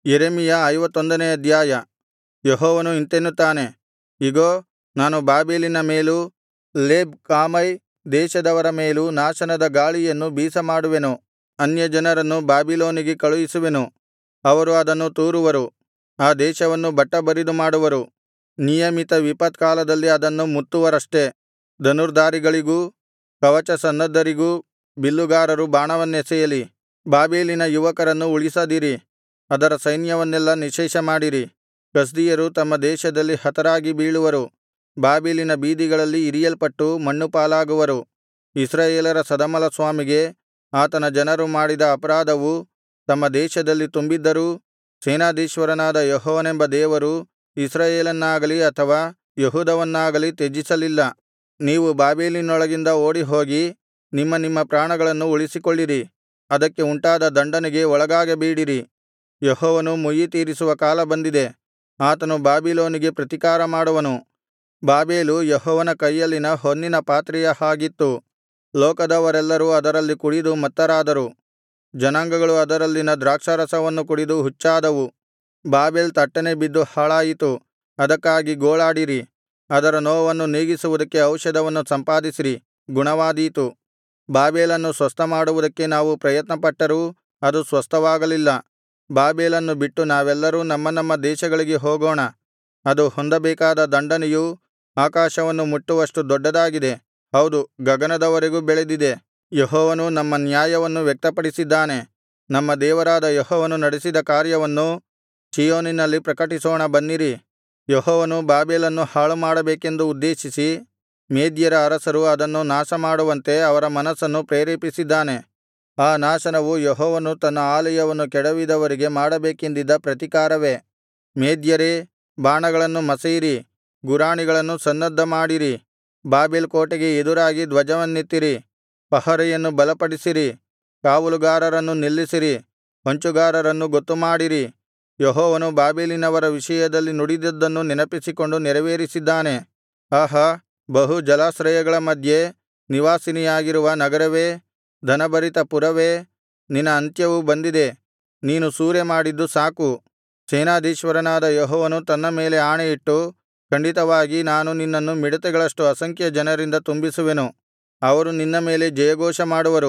ಯೆರೆಮೀಯ ಐವತ್ತೊಂದನೇ ಅಧ್ಯಾಯ ಯೆಹೋವನು ಇಂತೆನ್ನುತ್ತಾನೆ ಇಗೋ ನಾನು ಬಾಬೆಲಿನ ಮೇಲೂ ಲೇಬ್ ಕಾಮೈ ದೇಶದವರ ಮೇಲೂ ನಾಶನದ ಗಾಳಿಯನ್ನು ಬೀಸಮಾಡುವೆನು ಅನ್ಯಜನರನ್ನು ಬಾಬಿಲೋನಿಗೆ ಕಳುಹಿಸುವೆನು ಅವರು ಅದನ್ನು ತೂರುವರು ಆ ದೇಶವನ್ನು ಬಟ್ಟಬರಿದು ಮಾಡುವರು ನಿಯಮಿತ ವಿಪತ್ಕಾಲದಲ್ಲಿ ಅದನ್ನು ಮುತ್ತುವರಷ್ಟೆ ಧನುರ್ಧಾರಿಗಳಿಗೂ ಕವಚಸನ್ನದ್ಧರಿಗೂ ಬಿಲ್ಲುಗಾರರು ಬಾಣವನ್ನೆಸೆಯಲಿ ಬಾಬೆಲಿನ ಯುವಕರನ್ನು ಉಳಿಸದಿರಿ ಅದರ ಸೈನ್ಯವನ್ನೆಲ್ಲಾ ನಿಶ್ಶೇಷಮಾಡಿರಿ ಕಸ್ದೀಯರು ತಮ್ಮ ದೇಶದಲ್ಲಿ ಹತರಾಗಿ ಬೀಳುವರು ಬಾಬೆಲಿನ ಬೀದಿಗಳಲ್ಲಿ ಇರಿಯಲ್ಪಟ್ಟು ಮಣ್ಣುಪಾಲಾಗುವರು ಇಸ್ರಾಯೇಲರ ಸದಮಲಸ್ವಾಮಿಗೆ ಆತನ ಜನರು ಮಾಡಿದ ಅಪರಾಧವು ತಮ್ಮ ದೇಶದಲ್ಲಿ ತುಂಬಿದ್ದರೂ ಸೇನಾಧೀಶ್ವರನಾದ ಯೆಹೋವನೆಂಬ ದೇವರು ಇಸ್ರಾಯೇಲನ್ನಾಗಲಿ ಅಥವಾ ಯೆಹೂದವನ್ನಾಗಲಿ ತ್ಯಜಿಸಲಿಲ್ಲ ನೀವು ಬಾಬೆಲಿನೊಳಗಿಂದ ಓಡಿಹೋಗಿ ನಿಮ್ಮ ನಿಮ್ಮ ಪ್ರಾಣಗಳನ್ನು ಉಳಿಸಿಕೊಳ್ಳಿರಿ ಅದಕ್ಕೆ ಉಂಟಾದ ದಂಡನೆಗೆ ಒಳಗಾಗಬೇಡಿರಿ ಯೆಹೋವನು ಮುಯ್ಯಿತೀರಿಸುವ ಕಾಲ ಬಂದಿದೆ ಆತನು ಬಾಬಿಲೋನಿಗೆ ಪ್ರತಿಕಾರ ಮಾಡುವನು ಬಾಬೆಲು ಯೆಹೋವನ ಕೈಯಲ್ಲಿನ ಹೊನ್ನಿನ ಪಾತ್ರೆಯ ಹಾಗಿತ್ತು ಲೋಕದವರೆಲ್ಲರೂ ಅದರಲ್ಲಿ ಕುಡಿದು ಮತ್ತರಾದರು ಜನಾಂಗಗಳು ಅದರಲ್ಲಿನ ದ್ರಾಕ್ಷಾರಸವನ್ನು ಕುಡಿದು ಹುಚ್ಚಾದವು ಬಾಬೆಲ್ ತಟ್ಟನೆ ಬಿದ್ದು ಹಾಳಾಯಿತು ಅದಕ್ಕಾಗಿ ಗೋಳಾಡಿರಿ ಅದರ ನೋವನ್ನು ನೀಗಿಸುವುದಕ್ಕೆ ಔಷಧವನ್ನು ಸಂಪಾದಿಸಿರಿ ಗುಣವಾದೀತು ಬಾಬೆಲನ್ನು ಸ್ವಸ್ಥಮಾಡುವುದಕ್ಕೆ ನಾವು ಪ್ರಯತ್ನಪಟ್ಟರೂ ಅದು ಸ್ವಸ್ಥವಾಗಲಿಲ್ಲ ಬಾಬೆಲನ್ನು ಬಿಟ್ಟು ನಾವೆಲ್ಲರೂ ನಮ್ಮ ನಮ್ಮ ದೇಶಗಳಿಗೆ ಹೋಗೋಣ ಅದು ಹೊಂದಬೇಕಾದ ದಂಡನೆಯು ಆಕಾಶವನ್ನು ಮುಟ್ಟುವಷ್ಟು ದೊಡ್ಡದಾಗಿದೆ ಹೌದು ಗಗನದವರೆಗೂ ಬೆಳೆದಿದೆ ಯೆಹೋವನು ನಮ್ಮ ನ್ಯಾಯವನ್ನು ವ್ಯಕ್ತಪಡಿಸಿದ್ದಾನೆ ನಮ್ಮ ದೇವರಾದ ಯೆಹೋವನು ನಡೆಸಿದ ಕಾರ್ಯವನ್ನು ಚೀಯೋನಿನಲ್ಲಿ ಪ್ರಕಟಿಸೋಣ ಬನ್ನಿರಿ ಯೆಹೋವನು ಬಾಬೆಲನ್ನು ಹಾಳುಮಾಡಬೇಕೆಂದು ಉದ್ದೇಶಿಸಿ ಮೇದ್ಯರ ಅರಸರು ಅದನ್ನು ನಾಶಮಾಡುವಂತೆ ಅವರ ಮನಸ್ಸನ್ನು ಪ್ರೇರೇಪಿಸಿದ್ದಾನೆ ಆ ನಾಶನವು ಯೆಹೋವನು ತನ್ನ ಆಲಯವನ್ನು ಕೆಡವಿದವರಿಗೆ ಮಾಡಬೇಕೆಂದಿದ್ದ ಪ್ರತಿಕಾರವೇ ಮೇದ್ಯರೇ ಬಾಣಗಳನ್ನು ಮಸೆಯಿರಿ ಗುರಾಣಿಗಳನ್ನು ಸನ್ನದ್ಧಮಾಡಿರಿ ಬಾಬೆಲ್ ಕೋಟೆಗೆ ಎದುರಾಗಿ ಧ್ವಜವನ್ನೆತ್ತಿರಿ ಪಹರೆಯನ್ನು ಬಲಪಡಿಸಿರಿ ಕಾವಲುಗಾರರನ್ನು ನಿಲ್ಲಿಸಿರಿ ಹೊಂಚುಗಾರರನ್ನು ಗೊತ್ತುಮಾಡಿರಿ ಯೆಹೋವನು ಬಾಬೆಲಿನವರ ವಿಷಯದಲ್ಲಿ ನುಡಿದದ್ದನ್ನು ನೆನಪಿಸಿಕೊಂಡು ನೆರವೇರಿಸಿದ್ದಾನೆ ಆಹಾ ಬಹು ಜಲಾಶ್ರಯಗಳ ಮಧ್ಯೆ ನಿವಾಸಿನಿಯಾಗಿರುವ ನಗರವೇ ಧನಭರಿತ ಪುರವೇ ನಿನ್ನ ಅಂತ್ಯವು ಬಂದಿದೆ ನೀನು ಸೂರೆಮಾಡಿದ್ದು ಸಾಕು ಸೇನಾಧೀಶ್ವರನಾದ ಯೆಹೋವನು ತನ್ನ ಮೇಲೆ ಆಣೆಯಿಟ್ಟು ಖಂಡಿತವಾಗಿ ನಾನು ನಿನ್ನನ್ನು ಮಿಡತೆಗಳಷ್ಟು ಅಸಂಖ್ಯ ಜನರಿಂದ ತುಂಬಿಸುವೆನು ಅವರು ನಿನ್ನ ಮೇಲೆ ಜಯಘೋಷ ಮಾಡುವರು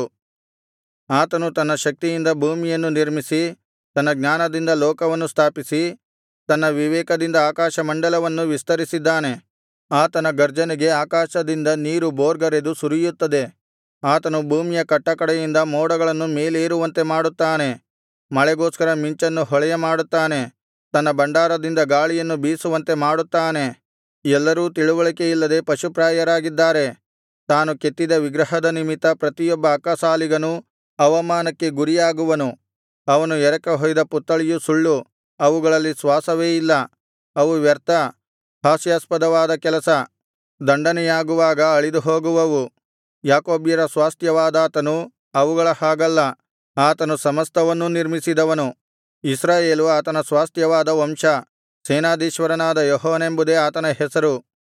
ಆತನು ತನ್ನ ಶಕ್ತಿಯಿಂದ ಭೂಮಿಯನ್ನು ನಿರ್ಮಿಸಿ ತನ್ನ ಜ್ಞಾನದಿಂದ ಲೋಕವನ್ನು ಸ್ಥಾಪಿಸಿ ತನ್ನ ವಿವೇಕದಿಂದ ಆಕಾಶಮಂಡಲವನ್ನು ವಿಸ್ತರಿಸಿದ್ದಾನೆ ಆತನ ಗರ್ಜನೆಗೆ ಆಕಾಶದಿಂದ ನೀರು ಬೋರ್ಗರೆದು ಸುರಿಯುತ್ತದೆ ಆತನು ಭೂಮಿಯ ಕಟ್ಟಕಡೆಯಿಂದ ಮೋಡಗಳನ್ನು ಮೇಲೇರುವಂತೆ ಮಾಡುತ್ತಾನೆ ಮಳೆಗೋಸ್ಕರ ಮಿಂಚನ್ನು ಹೊಳೆಯಮಾಡುತ್ತಾನೆ ತನ್ನ ಭಂಡಾರದಿಂದ ಗಾಳಿಯನ್ನು ಬೀಸುವಂತೆ ಮಾಡುತ್ತಾನೆ ಎಲ್ಲರೂ ತಿಳುವಳಿಕೆಯಿಲ್ಲದೆ ಪಶುಪ್ರಾಯರಾಗಿದ್ದಾರೆ ತಾನು ಕೆತ್ತಿದ ವಿಗ್ರಹದ ನಿಮಿತ್ತ ಪ್ರತಿಯೊಬ್ಬ ಅಕ್ಕಸಾಲಿಗನೂ ಅವಮಾನಕ್ಕೆ ಗುರಿಯಾಗುವನು ಅವನು ಎರಕ ಹೊಯ್ದ ಪುತ್ತಳಿಯು ಸುಳ್ಳು ಅವುಗಳಲ್ಲಿ ಶ್ವಾಸವೇ ಇಲ್ಲ ಅವು ವ್ಯರ್ಥ ಹಾಸ್ಯಾಸ್ಪದವಾದ ಕೆಲಸ ದಂಡನೆಯಾಗುವಾಗ ಅಳಿದುಹೋಗುವವು ಯಾಕೋಬ್ಯರ ಸ್ವಾಸ್ತ್ಯವಾದಾತನು ಅವುಗಳ ಹಾಗಲ್ಲ ಆತನು ಸಮಸ್ತವನ್ನೂ ನಿರ್ಮಿಸಿದವನು ಇಸ್ರಾಯೇಲು ಆತನ ಸ್ವಾಸ್ತ್ಯವಾದ ವಂಶ ಸೇನಾಧೀಶ್ವರನಾದ ಯೆಹೋವನೆಂಬುದೇ ಆತನ ಹೆಸರು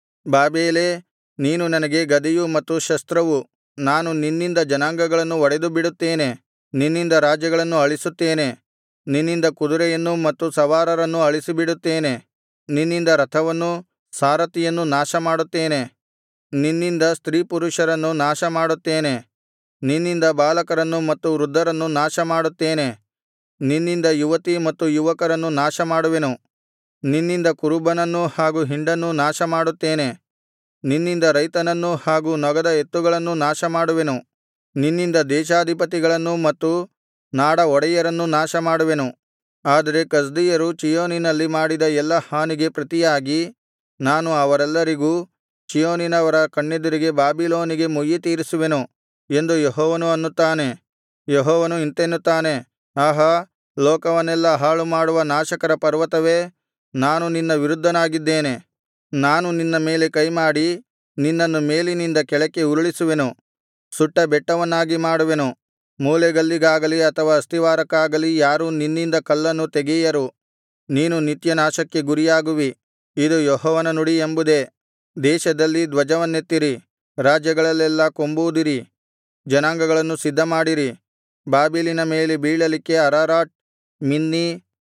ಬಾಬೆಲೇ ನೀನು ನನಗೆ ಗದೆಯು ಮತ್ತು ಶಸ್ತ್ರವು ನಾನು ನಿನ್ನಿಂದ ಜನಾಂಗಗಳನ್ನು ಒಡೆದುಬಿಡುತ್ತೇನೆ ನಿನ್ನಿಂದ ರಾಜ್ಯಗಳನ್ನು ಅಳಿಸುತ್ತೇನೆ ನಿನ್ನಿಂದ ಕುದುರೆಯನ್ನೂ ಮತ್ತು ಸವಾರರನ್ನೂ ಅಳಿಸಿಬಿಡುತ್ತೇನೆ ನಿನ್ನಿಂದ ರಥವನ್ನೂ ಸಾರಥಿಯನ್ನೂ ನಾಶಮಾಡುತ್ತೇನೆ ನಿನ್ನಿಂದ ಸ್ತ್ರೀಪುರುಷರನ್ನು ನಾಶಮಾಡುತ್ತೇನೆ ನಿನ್ನಿಂದ ಬಾಲಕರನ್ನು ಮತ್ತು ವೃದ್ಧರನ್ನು ನಾಶಮಾಡುತ್ತೇನೆ ನಿನ್ನಿಂದ ಯುವತಿ ಮತ್ತು ಯುವಕರನ್ನು ನಾಶಮಾಡುವೆನು ನಿನ್ನಿಂದ ಕುರುಬನನ್ನೂ ಹಾಗೂ ಹಿಂಡನ್ನೂ ನಾಶಮಾಡುತ್ತೇನೆ ನಿನ್ನಿಂದ ರೈತನನ್ನೂ ಹಾಗೂ ನೊಗದ ಎತ್ತುಗಳನ್ನೂ ನಾಶಮಾಡುವೆನು ನಿನ್ನಿಂದ ದೇಶಾಧಿಪತಿಗಳನ್ನೂ ಮತ್ತು ನಾಡ ಒಡೆಯರನ್ನೂ ನಾಶಮಾಡುವೆನು ಆದರೆ ಕಸ್ದೀಯರು ಚೀಯೋನಿನಲ್ಲಿ ಮಾಡಿದ ಎಲ್ಲಾ ಹಾನಿಗೆ ಪ್ರತಿಯಾಗಿ ನಾನು ಅವರೆಲ್ಲರಿಗೂ ಚೀಯೋನಿನವರ ಕಣ್ಣೆದುರಿಗೆ ಬಾಬಿಲೋನಿಗೆ ಮುಯ್ಯಿತೀರಿಸುವೆನು ಎಂದು ಯೆಹೋವನು ಅನ್ನುತ್ತಾನೆ ಯೆಹೋವನು ಇಂತೆನ್ನುತ್ತಾನೆ ಆಹಾ ಲೋಕವನ್ನೆಲ್ಲಾ ಹಾಳುಮಾಡುವ ನಾಶಕರ ಪರ್ವತವೇ ನಾನು ನಿನ್ನ ವಿರುದ್ಧನಾಗಿದ್ದೇನೆ ನಾನು ನಿನ್ನ ಮೇಲೆ ಕೈಮಾಡಿ ನಿನ್ನನ್ನು ಮೇಲಿನಿಂದ ಕೆಳಕ್ಕೆ ಉರುಳಿಸುವೆನು ಸುಟ್ಟ ಬೆಟ್ಟವನ್ನಾಗಿ ಮಾಡುವೆನು ಮೂಲೆಗಲ್ಲಿಗಾಗಲಿ ಅಥವಾ ಅಸ್ತಿವಾರಕ್ಕಾಗಲಿ ಯಾರೂ ನಿನ್ನಿಂದ ಕಲ್ಲನ್ನು ತೆಗೆಯರು ನೀನು ನಿತ್ಯನಾಶಕ್ಕೆ ಗುರಿಯಾಗುವಿ ಇದು ಯೆಹೋವನ ನುಡಿ ಎಂಬುದೇ ದೇಶದಲ್ಲಿ ಧ್ವಜವನ್ನೆತ್ತಿರಿ ರಾಜ್ಯಗಳಲ್ಲೆಲ್ಲಾ ಕೊಂಬೂದಿರಿ ಜನಾಂಗಗಳನ್ನು ಸಿದ್ಧಮಾಡಿರಿ ಬಾಬೆಲಿನ ಮೇಲೆ ಬೀಳಲಿಕ್ಕೆ ಅರರಾಟ್ ಮಿನ್ನಿ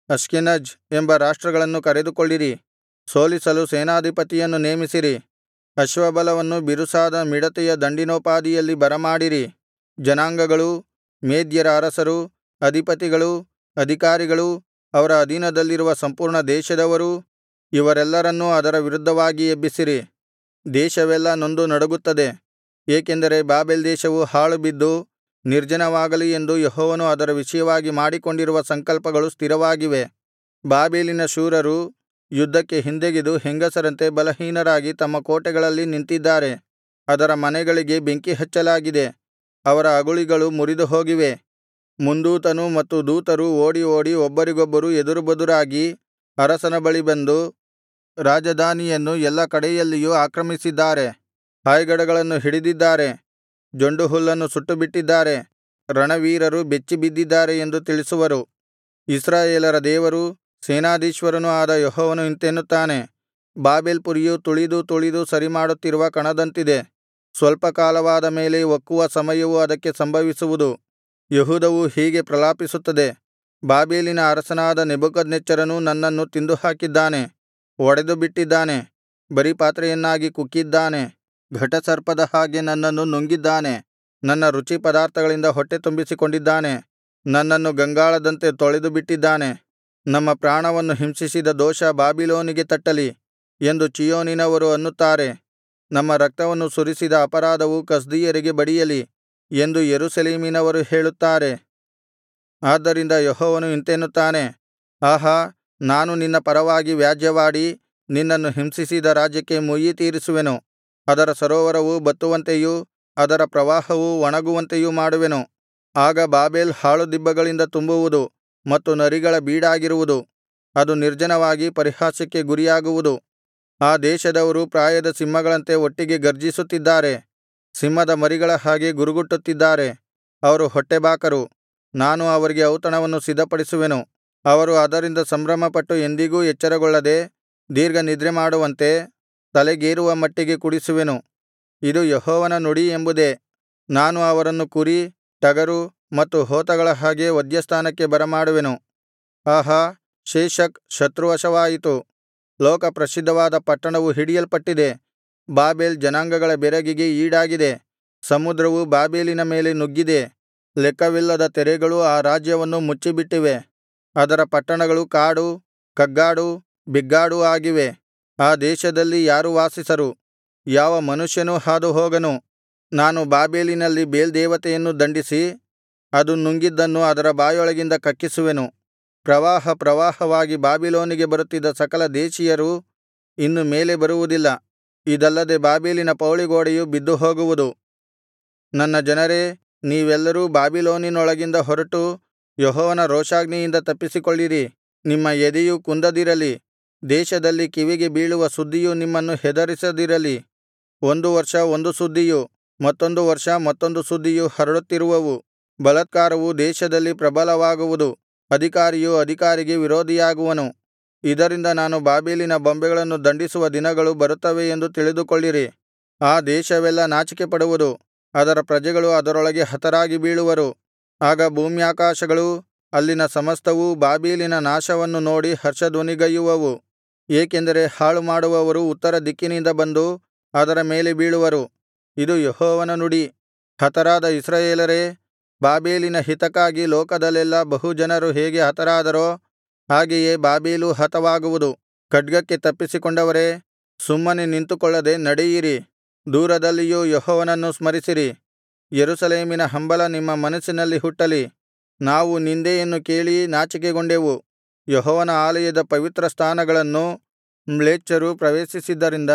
ಅಷ್ಕೆನಜ್ ಎಂಬ ರಾಷ್ಟ್ರಗಳನ್ನು ಕರೆದುಕೊಳ್ಳಿರಿ ಸೋಲಿಸಲು ಸೇನಾಧಿಪತಿಯನ್ನು ನೇಮಿಸಿರಿ ಅಶ್ವಬಲವನ್ನು ಬಿರುಸಾದ ಮಿಡತೆಯ ದಂಡಿನೋಪಾದಿಯಲ್ಲಿ ಬರಮಾಡಿರಿ ಜನಾಂಗಗಳೂ ಮೇದ್ಯರ ಅರಸರು ಅಧಿಪತಿಗಳೂ ಅಧಿಕಾರಿಗಳೂ ಅವರ ಅಧೀನದಲ್ಲಿರುವ ಸಂಪೂರ್ಣ ದೇಶದವರೂ ಇವರೆಲ್ಲರನ್ನೂ ಅದರ ವಿರುದ್ಧವಾಗಿ ಎಬ್ಬಿಸಿರಿ ದೇಶವೆಲ್ಲಾ ನೊಂದು ನಡುಗುತ್ತದೆ ಏಕೆಂದರೆ ಬಾಬೆಲ್ ದೇಶವು ಹಾಳುಬಿದ್ದು ನಿರ್ಜನವಾಗಲಿ ಎಂದು ಯೆಹೋವನು ಅದರ ವಿಷಯವಾಗಿ ಮಾಡಿಕೊಂಡಿರುವ ಸಂಕಲ್ಪಗಳು ಸ್ಥಿರವಾಗಿವೆ ಬಾಬೆಲಿನ ಶೂರರು ಯುದ್ಧಕ್ಕೆ ಹಿಂದೆಗೆದು ಹೆಂಗಸರಂತೆ ಬಲಹೀನರಾಗಿ ತಮ್ಮ ಕೋಟೆಗಳಲ್ಲಿ ನಿಂತಿದ್ದಾರೆ ಅದರ ಮನೆಗಳಿಗೆ ಬೆಂಕಿ ಹಚ್ಚಲಾಗಿದೆ ಅವರ ಅಗುಳಿಗಳು ಮುರಿದುಹೋಗಿವೆ ಮುಂದೂತನೂ ಮತ್ತು ದೂತರೂ ಓಡಿ ಓಡಿ ಒಬ್ಬರಿಗೊಬ್ಬರು ಎದುರುಬದುರಾಗಿ ಅರಸನ ಬಳಿ ಬಂದು ರಾಜಧಾನಿಯನ್ನು ಎಲ್ಲಾ ಕಡೆಯಲ್ಲಿಯೂ ಆಕ್ರಮಿಸಿದ್ದಾರೆ ಹಾಯ್ಗಡಗಳನ್ನು ಹಿಡಿದಿದ್ದಾರೆ ಜೊಂಡುಹುಲ್ಲನ್ನು ಸುಟ್ಟುಬಿಟ್ಟಿದ್ದಾರೆ ರಣವೀರರು ಬೆಚ್ಚಿಬಿದ್ದಿದ್ದಾರೆ ಎಂದು ತಿಳಿಸುವರು ಇಸ್ರಾಯೇಲರ ದೇವರೂ ಸೇನಾಧೀಶ್ವರನೂ ಆದ ಯೆಹೋವನು ಇಂತೆನ್ನುತ್ತಾನೆ ಬಾಬೆಲ್ ಪುರಿಯು ತುಳಿದು ತುಳಿದು ಸರಿಮಾಡುತ್ತಿರುವ ಕಣದಂತಿದೆ ಸ್ವಲ್ಪ ಕಾಲವಾದ ಮೇಲೆ ಒಕ್ಕುವ ಸಮಯವು ಅದಕ್ಕೆ ಸಂಭವಿಸುವುದು ಯೆಹೂದವು ಹೀಗೆ ಪ್ರಲಾಪಿಸುತ್ತದೆ ಬಾಬೆಲಿನ ಅರಸನಾದ ನೆಬೂಕದ್ನೆಚ್ಚರನು ನನ್ನನ್ನು ತಿಂದುಹಾಕಿದ್ದಾನೆ ಒಡೆದುಬಿಟ್ಟಿದ್ದಾನೆ ಬರಿ ಪಾತ್ರೆಯನ್ನಾಗಿ ಕುಕ್ಕಿದ್ದಾನೆ ಘಟಸರ್ಪದ ಹಾಗೆ ನನ್ನನ್ನು ನುಂಗಿದ್ದಾನೆ ನನ್ನ ರುಚಿಪದಾರ್ಥಗಳಿಂದ ಹೊಟ್ಟೆ ತುಂಬಿಸಿಕೊಂಡಿದ್ದಾನೆ ನನ್ನನ್ನು ಗಂಗಾಳದಂತೆ ತೊಳೆದುಬಿಟ್ಟಿದ್ದಾನೆ ನಮ್ಮ ಪ್ರಾಣವನ್ನು ಹಿಂಸಿಸಿದ ದೋಷ ಬಾಬಿಲೋನಿಗೆ ತಟ್ಟಲಿ ಎಂದು ಚೀಯೋನಿನವರು ಅನ್ನುತ್ತಾರೆ ನಮ್ಮ ರಕ್ತವನ್ನು ಸುರಿಸಿದ ಅಪರಾಧವು ಕಸ್ದೀಯರಿಗೆ ಬಡಿಯಲಿ ಎಂದು ಯೆರೂಸಲೇಮಿನವರು ಹೇಳುತ್ತಾರೆ ಆದ್ದರಿಂದ ಯೆಹೋವನು ಇಂತೆನ್ನುತ್ತಾನೆ ಆಹಾ ನಾನು ನಿನ್ನ ಪರವಾಗಿ ವ್ಯಾಜ್ಯವಾಡಿ ನಿನ್ನನ್ನು ಹಿಂಸಿಸಿದ ರಾಜ್ಯಕ್ಕೆ ಮುಯ್ಯಿತೀರಿಸುವೆನು ಅದರ ಸರೋವರವು ಬತ್ತುವಂತೆಯೂ ಅದರ ಪ್ರವಾಹವು ಒಣಗುವಂತೆಯೂ ಮಾಡುವೆನು ಆಗ ಬಾಬೆಲ್ ಹಾಳುದಿಬ್ಬಗಳಿಂದ ತುಂಬುವುದು ಮತ್ತು ನರಿಗಳ ಬೀಡಾಗಿರುವುದು ಅದು ನಿರ್ಜನವಾಗಿ ಪರಿಹಾಸ್ಯಕ್ಕೆ ಗುರಿಯಾಗುವುದು ಆ ದೇಶದವರು ಪ್ರಾಯದ ಸಿಂಹಗಳಂತೆ ಒಟ್ಟಿಗೆ ಗರ್ಜಿಸುತ್ತಿದ್ದಾರೆ ಸಿಂಹದ ಮರಿಗಳ ಹಾಗೆ ಗುರುಗುಟ್ಟುತ್ತಿದ್ದಾರೆ ಅವರು ಹೊಟ್ಟೆಬಾಕರು ನಾನು ಅವರಿಗೆ ಔತಣವನ್ನು ಸಿದ್ಧಪಡಿಸುವೆನು ಅವರು ಅದರಿಂದ ಸಂಭ್ರಮಪಟ್ಟು ಎಂದಿಗೂ ಎಚ್ಚರಗೊಳ್ಳದೆ ದೀರ್ಘನಿದ್ರೆಮಾಡುವಂತೆ ತಲೆಗೇರುವ ಮಟ್ಟಿಗೆ ಕುಡಿಸುವೆನು ಇದು ಯೆಹೋವನ ನುಡಿ ಎಂಬುದೇ ನಾನು ಅವರನ್ನು ಕುರಿ ಟಗರು ಮತ್ತು ಹೋತಗಳ ಹಾಗೆ ವಧ್ಯಸ್ಥಾನಕ್ಕೆ ಬರಮಾಡುವೆನು ಆಹಾ ಶೇಷಕ್ ಶತ್ರುವಶವಾಯಿತು ಲೋಕಪ್ರಸಿದ್ಧವಾದ ಪಟ್ಟಣವು ಹಿಡಿಯಲ್ಪಟ್ಟಿದೆ ಬಾಬೆಲ್ ಜನಾಂಗಗಳ ಬೆರಗಿಗೆ ಈಡಾಗಿದೆ ಸಮುದ್ರವು ಬಾಬೆಲಿನ ಮೇಲೆ ನುಗ್ಗಿದೆ ಲೆಕ್ಕವಿಲ್ಲದ ತೆರೆಗಳು ಆ ರಾಜ್ಯವನ್ನು ಮುಚ್ಚಿಬಿಟ್ಟಿವೆ ಅದರ ಪಟ್ಟಣಗಳು ಕಾಡು ಕಗ್ಗಾಡು ಬೆಗ್ಗಾಡೂ ಆಗಿವೆ ಆ ದೇಶದಲ್ಲಿ ಯಾರು ವಾಸಿಸರು ಯಾವ ಮನುಷ್ಯನೂ ಹಾದುಹೋಗನು ನಾನು ಬಾಬೆಲಿನಲ್ಲಿ ಬೇಲ್ ದೇವತೆಯನ್ನು ದಂಡಿಸಿ ಅದು ನುಂಗಿದ್ದನ್ನು ಅದರ ಬಾಯೊಳಗಿಂದ ಕಕ್ಕಿಸುವೆನು ಪ್ರವಾಹ ಪ್ರವಾಹವಾಗಿ ಬಾಬಿಲೋನಿಗೆ ಬರುತ್ತಿದ್ದ ಸಕಲ ದೇಶೀಯರು ಇನ್ನು ಮೇಲೆ ಬರುವುದಿಲ್ಲ ಇದಲ್ಲದೆ ಬಾಬೆಲಿನ ಪೌಳಿಗೋಡೆಯು ಬಿದ್ದುಹೋಗುವುದು ನನ್ನ ಜನರೇ ನೀವೆಲ್ಲರೂ ಬಾಬಿಲೋನಿನೊಳಗಿಂದ ಹೊರಟು ಯೆಹೋವನ ರೋಷಾಗ್ನಿಯಿಂದ ತಪ್ಪಿಸಿಕೊಳ್ಳಿರಿ ನಿಮ್ಮ ಎದೆಯು ಕುಂದದಿರಲಿ ದೇಶದಲ್ಲಿ ಕಿವಿಗೆ ಬೀಳುವ ಸುದ್ದಿಯು ನಿಮ್ಮನ್ನು ಹೆದರಿಸದಿರಲಿ ಒಂದು ವರ್ಷ ಒಂದು ಸುದ್ದಿಯು ಮತ್ತೊಂದು ವರ್ಷ ಮತ್ತೊಂದು ಸುದ್ದಿಯು ಹರಡುತ್ತಿರುವವು ಬಲಾತ್ಕಾರವು ದೇಶದಲ್ಲಿ ಪ್ರಬಲವಾಗುವುದು ಅಧಿಕಾರಿಯು ಅಧಿಕಾರಿಗೆ ವಿರೋಧಿಯಾಗುವನು ಇದರಿಂದ ನಾನು ಬಾಬೆಲಿನ ಬೊಂಬೆಗಳನ್ನು ದಂಡಿಸುವ ದಿನಗಳು ಬರುತ್ತವೆ ಎಂದು ತಿಳಿದುಕೊಳ್ಳಿರಿ ಆ ದೇಶವೆಲ್ಲಾ ನಾಚಿಕೆಪಡುವುದು ಅದರ ಪ್ರಜೆಗಳು ಅದರೊಳಗೆ ಹತರಾಗಿ ಬೀಳುವರು ಆಗ ಭೂಮ್ಯಾಕಾಶಗಳೂ ಅಲ್ಲಿನ ಸಮಸ್ತವೂ ಬಾಬೆಲಿನ ನಾಶವನ್ನು ನೋಡಿ ಹರ್ಷಧ್ವನಿಗೈಯುವವು ಏಕೆಂದರೆ ಹಾಳುಮಾಡುವವರು ಉತ್ತರ ದಿಕ್ಕಿನಿಂದ ಬಂದು ಅದರ ಮೇಲೆ ಬೀಳುವರು ಇದು ಯೆಹೋವನ ನುಡಿ ಹತರಾದ ಇಸ್ರಾಯೇಲರೇ ಬಾಬೆಲಿನ ಹಿತಕ್ಕಾಗಿ ಲೋಕದಲ್ಲೆಲ್ಲಾ ಬಹು ಜನರು ಹೇಗೆ ಹತರಾದರೋ ಹಾಗೆಯೇ ಬಾಬೆಲೂ ಹತವಾಗುವುದು ಖಡ್ಗಕ್ಕೆ ತಪ್ಪಿಸಿಕೊಂಡವರೇ ಸುಮ್ಮನೆ ನಿಂತುಕೊಳ್ಳದೆ ನಡೆಯಿರಿ ದೂರದಲ್ಲಿಯೂ ಯೆಹೋವನನ್ನು ಸ್ಮರಿಸಿರಿ ಯೆರೂಸಲೇಮಿನ ಹಂಬಲ ನಿಮ್ಮ ಮನಸ್ಸಿನಲ್ಲಿ ಹುಟ್ಟಲಿ ನಾವು ನಿಂದೆಯನ್ನು ಕೇಳಿ ನಾಚಿಕೆಗೊಂಡೆವು ಯೆಹೋವನ ಆಲಯದ ಪವಿತ್ರಸ್ಥಾನಗಳನ್ನು ಮ್ಲೇಚ್ಛರು ಪ್ರವೇಶಿಸಿದ್ದರಿಂದ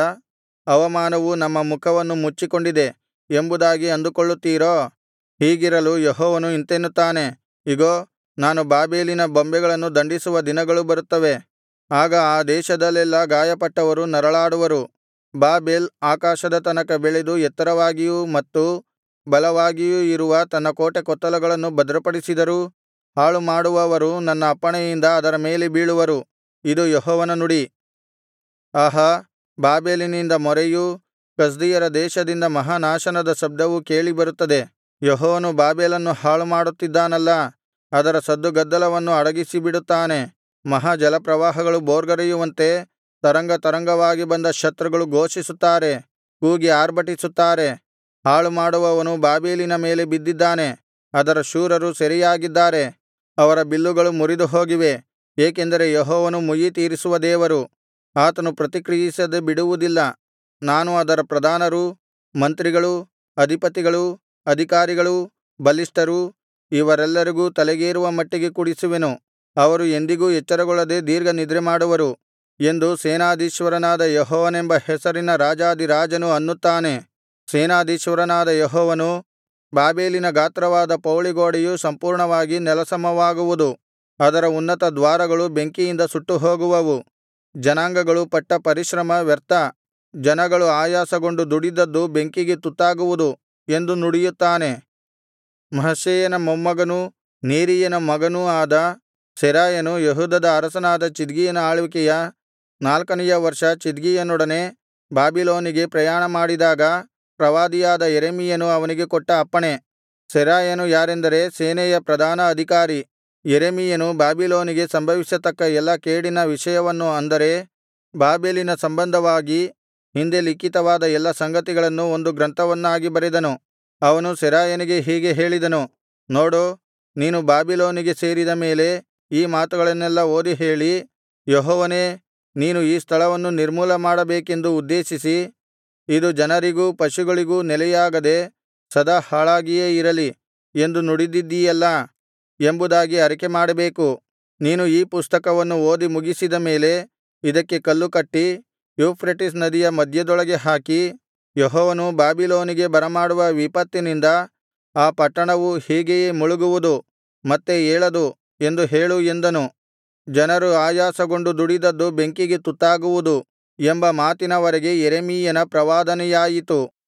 ಅವಮಾನವು ನಮ್ಮ ಮುಖವನ್ನು ಮುಚ್ಚಿಕೊಂಡಿದೆ ಎಂಬುದಾಗಿ ಅಂದುಕೊಳ್ಳುತ್ತೀರೋ ಹೀಗಿರಲು ಯೆಹೋವನು ಇಂತೆನ್ನುತ್ತಾನೆ ಇಗೋ ನಾನು ಬಾಬೆಲಿನ ಬೊಂಬೆಗಳನ್ನು ದಂಡಿಸುವ ದಿನಗಳು ಬರುತ್ತವೆ ಆಗ ಆ ದೇಶದಲ್ಲೆಲ್ಲಾ ಗಾಯಪಟ್ಟವರು ನರಳಾಡುವರು ಬಾಬೆಲ್ ಆಕಾಶದ ತನಕ ಬೆಳೆದು ಎತ್ತರವಾಗಿಯೂ ಮತ್ತು ಬಲವಾಗಿಯೂ ಇರುವ ತನ್ನ ಕೋಟೆಕೊತ್ತಲಗಳನ್ನು ಭದ್ರಪಡಿಸಿದರೂ ಹಾಳುಮಾಡುವವರು ನನ್ನ ಅಪ್ಪಣೆಯಿಂದ ಅದರ ಮೇಲೆ ಬೀಳುವರು ಇದು ಯೆಹೋವನ ನುಡಿ ಆಹಾ ಬಾಬೆಲಿನಿಂದ ಮೊರೆಯೂ ಕಸ್ದೀಯರ ದೇಶದಿಂದ ಮಹಾನಾಶನದ ಶಬ್ದವೂ ಕೇಳಿಬರುತ್ತದೆ ಯೆಹೋವನು ಬಾಬೆಲನ್ನು ಹಾಳುಮಾಡುತ್ತಿದ್ದಾನಲ್ಲಾ ಅದರ ಸದ್ದುಗದ್ದಲವನ್ನು ಅಡಗಿಸಿಬಿಡುತ್ತಾನೆ ಮಹಾ ಜಲಪ್ರವಾಹಗಳು ಭೋರ್ಗರೆಯುವಂತೆ ತರಂಗತರಂಗವಾಗಿ ಬಂದ ಶತ್ರುಗಳು ಘೋಷಿಸುತ್ತಾರೆ ಕೂಗಿ ಆರ್ಭಟಿಸುತ್ತಾರೆ ಹಾಳುಮಾಡುವವನು ಬಾಬೆಲಿನ ಮೇಲೆ ಬಿದ್ದಿದ್ದಾನೆ ಅದರ ಶೂರರು ಸೆರೆಯಾಗಿದ್ದಾರೆ ಅವರ ಬಿಲ್ಲುಗಳು ಮುರಿದುಹೋಗಿವೆ ಏಕೆಂದರೆ ಯೆಹೋವನು ಮುಯ್ಯಿತೀರಿಸುವ ದೇವರು ಆತನು ಪ್ರತಿಕ್ರಿಯಿಸದೆ ಬಿಡುವುದಿಲ್ಲ ನಾನು ಅದರ ಪ್ರಧಾನರೂ ಮಂತ್ರಿಗಳೂ ಅಧಿಪತಿಗಳೂ ಅಧಿಕಾರಿಗಳೂ ಬಲಿಷ್ಠರೂ ಇವರೆಲ್ಲರಿಗೂ ತಲೆಗೇರುವ ಮಟ್ಟಿಗೆ ಕುಡಿಸುವೆನು ಅವರು ಎಂದಿಗೂ ಎಚ್ಚರಗೊಳ್ಳದೆ ದೀರ್ಘನಿದ್ರೆಮಾಡುವರು ಎಂದು ಸೇನಾಧೀಶ್ವರನಾದ ಯೆಹೋವನೆಂಬ ಹೆಸರಿನ ರಾಜಾಧಿರಾಜನು ಅನ್ನುತ್ತಾನೆ ಸೇನಾಧೀಶ್ವರನಾದ ಯೆಹೋವನು ಬಾಬೆಲಿನ ಗಾತ್ರವಾದ ಪೌಳಿಗೋಡೆಯು ಸಂಪೂರ್ಣವಾಗಿ ನೆಲಸಮವಾಗುವುದು ಅದರ ಉನ್ನತ ದ್ವಾರಗಳು ಬೆಂಕಿಯಿಂದ ಸುಟ್ಟುಹೋಗುವವು ಜನಾಂಗಗಳು ಪಟ್ಟ ಪರಿಶ್ರಮ ವ್ಯರ್ಥ ಜನಗಳು ಆಯಾಸಗೊಂಡು ದುಡಿದದ್ದು ಬೆಂಕಿಗೆ ತುತ್ತಾಗುವುದು ಎಂದು ನುಡಿಯುತ್ತಾನೆ ಮಹ್ಸೇಯನ ಮೊಮ್ಮಗನೂ ನೇರೀಯನ ಮಗನೂ ಆದ ಸೆರಾಯನು ಯೆಹೂದದ ಅರಸನಾದ ಚಿದ್ಕೀಯನ ಆಳ್ವಿಕೆಯ ನಾಲ್ಕನೆಯ ವರ್ಷ ಚಿದ್ಕೀಯನೊಡನೆ ಬಾಬಿಲೋನಿಗೆ ಪ್ರಯಾಣಮಾಡಿದಾಗ ಪ್ರವಾದಿಯಾದ ಯೆರೆಮೀಯನು ಅವನಿಗೆ ಕೊಟ್ಟ ಅಪ್ಪಣೆ ಸೆರಾಯನು ಯಾರೆಂದರೆ ಸೇನೆಯ ಪ್ರಧಾನ ಅಧಿಕಾರಿ ಯೆರೆಮೀಯನು ಬಾಬಿಲೋನಿಗೆ ಸಂಭವಿಸತಕ್ಕ ಎಲ್ಲಾ ಕೇಡಿನ ವಿಷಯವನ್ನು ಅಂದರೆ ಬಾಬೆಲಿನ ಸಂಬಂಧವಾಗಿ ಹಿಂದೆ ಲಿಖಿತವಾದ ಎಲ್ಲಾ ಸಂಗತಿಗಳನ್ನು ಒಂದು ಗ್ರಂಥವನ್ನಾಗಿ ಬರೆದನು ಅವನು ಸೆರಾಯನಿಗೆ ಹೀಗೆ ಹೇಳಿದನು ನೋಡು ನೀನು ಬಾಬಿಲೋನಿಗೆ ಸೇರಿದ ಮೇಲೆ ಈ ಮಾತುಗಳನ್ನೆಲ್ಲಾ ಓದಿ ಹೇಳಿ ಯೆಹೋವನೇ ನೀನು ಈ ಸ್ಥಳವನ್ನು ನಿರ್ಮೂಲ ಮಾಡಬೇಕೆಂದು ಉದ್ದೇಶಿಸಿ ಇದು ಜನರಿಗೂ ಪಶುಗಳಿಗೂ ನೆಲೆಯಾಗದೆ ಸದಾ ಹಾಳಾಗಿಯೇ ಇರಲಿ ಎಂದು ನುಡಿದಿದ್ದೀಯಲ್ಲಾ ಎಂಬುದಾಗಿ ಅರಿಕೆಮಾಡಬೇಕು ನೀನು ಈ ಪುಸ್ತಕವನ್ನು ಓದಿ ಮುಗಿಸಿದ ಮೇಲೆ ಇದಕ್ಕೆ ಕಲ್ಲು ಕಟ್ಟಿ ಯೂಫ್ರೆಟಿಸ್ ನದಿಯ ಮಧ್ಯದೊಳಗೆ ಹಾಕಿ ಯೆಹೋವನು ಬಾಬಿಲೋನಿಗೆ ಬರಮಾಡುವ ವಿಪತ್ತಿನಿಂದ ಆ ಪಟ್ಟಣವು ಹೀಗೆಯೇ ಮುಳುಗುವುದು ಮತ್ತೆ ಏಳದು ಎಂದು ಹೇಳು ಎಂದನು ಜನರು ಆಯಾಸಗೊಂಡು ದುಡಿದದ್ದು ಬೆಂಕಿಗೆ ತುತ್ತಾಗುವುದು ಎಂಬ ಮಾತಿನವರೆಗೆ ಯೆರೆಮೀಯನ ಪ್ರವಾದನೆಯಾಯಿತು